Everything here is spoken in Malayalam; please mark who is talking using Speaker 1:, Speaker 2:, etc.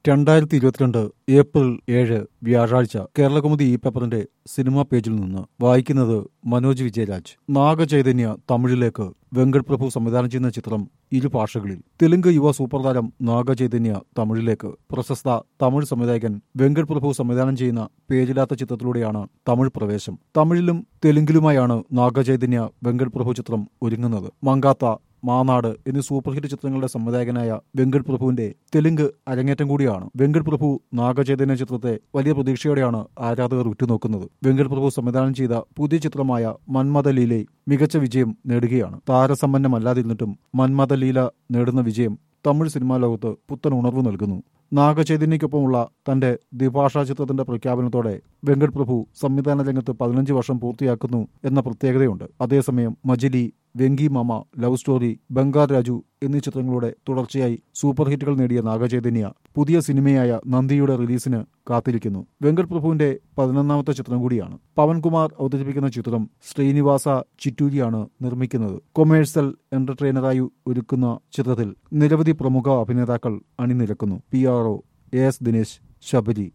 Speaker 1: രണ്ടായിരത്തി ഇരുപത്തിരണ്ട് ഏപ്രിൽ ഏഴ് വ്യാഴാഴ്ച കേരളകൗമുദി ഈ പേപ്പറിന്റെ സിനിമാ പേജിൽ നിന്ന് വായിക്കുന്നത് മനോജ് വിജയരാജ് നാഗചൈതന്യ തമിഴിലേക്ക് വെങ്കട് പ്രഭു സംവിധാനം ചെയ്യുന്ന ചിത്രം ഇരു ഭാഷകളിൽ തെലുങ്ക് യുവ സൂപ്പർ താരം നാഗചൈതന്യ തമിഴിലേക്ക് പ്രശസ്ത തമിഴ് സംവിധായകൻ വെങ്കട് പ്രഭു സംവിധാനം ചെയ്യുന്ന പേജില്ലാത്ത ചിത്രത്തിലൂടെയാണ് തമിഴ് പ്രവേശം തമിഴിലും തെലുങ്കിലുമായാണ് നാഗചൈതന്യ വെങ്കട് പ്രഭു ചിത്രം ഒരുങ്ങുന്നത് മങ്കാത്ത മാനാട് എന്നീ സൂപ്പർ ഹിറ്റ് ചിത്രങ്ങളുടെ സംവിധായകനായ വെങ്കട് പ്രഭുവിന്റെ തെലുങ്ക് അരങ്ങേറ്റം കൂടിയാണ് വെങ്കട് പ്രഭു നാഗചൈതന്യ ചിത്രത്തെ വലിയ പ്രതീക്ഷയോടെയാണ് ആരാധകർ ഉറ്റുനോക്കുന്നത് വെങ്കട് പ്രഭു സംവിധാനം ചെയ്ത പുതിയ ചിത്രമായ മന്മഥ ലീലെ മികച്ച വിജയം നേടുകയാണ് താരസമ്പന്നമല്ലാതിരുന്നിട്ടും മന്മഥ ലീല നേടുന്ന വിജയം തമിഴ് സിനിമാ ലോകത്ത് പുത്തൻ ഉണർവ് നൽകുന്നു നാഗചൈതന്യക്കൊപ്പമുള്ള തന്റെ ദ്വിഭാഷാ ചിത്രത്തിന്റെ പ്രഖ്യാപനത്തോടെ വെങ്കട് പ്രഭു സംവിധാന രംഗത്ത് പതിനഞ്ച് വർഷം പൂർത്തിയാക്കുന്നു എന്ന പ്രത്യേകതയുണ്ട് അതേസമയം Majili Venky Mama love story Bangarraju എന്നീ ചിത്രങ്ങളുടെ തുടർച്ചയായി സൂപ്പർ ഹിറ്റുകൾ നേടിയ നാഗചൈതന്യ പുതിയ സിനിമയായ നന്ദിയുടെ റിലീസിന് കാത്തിരിക്കുന്നു വെങ്കട് പ്രഭുവിന്റെ പതിനൊന്നാമത്തെ ചിത്രം കൂടിയാണ് പവൻകുമാർ അവതരിപ്പിക്കുന്ന ചിത്രം ശ്രീനിവാസ ചിറ്റൂരിയാണ് നിർമ്മിക്കുന്നത് കൊമേഴ്സ്യൽ എന്റർടൈനറായി ഒരുക്കുന്ന ചിത്രത്തിൽ നിരവധി പ്രമുഖ അഭിനേതാക്കൾ അണിനിരക്കുന്നു P R O A S Dinesh Sabari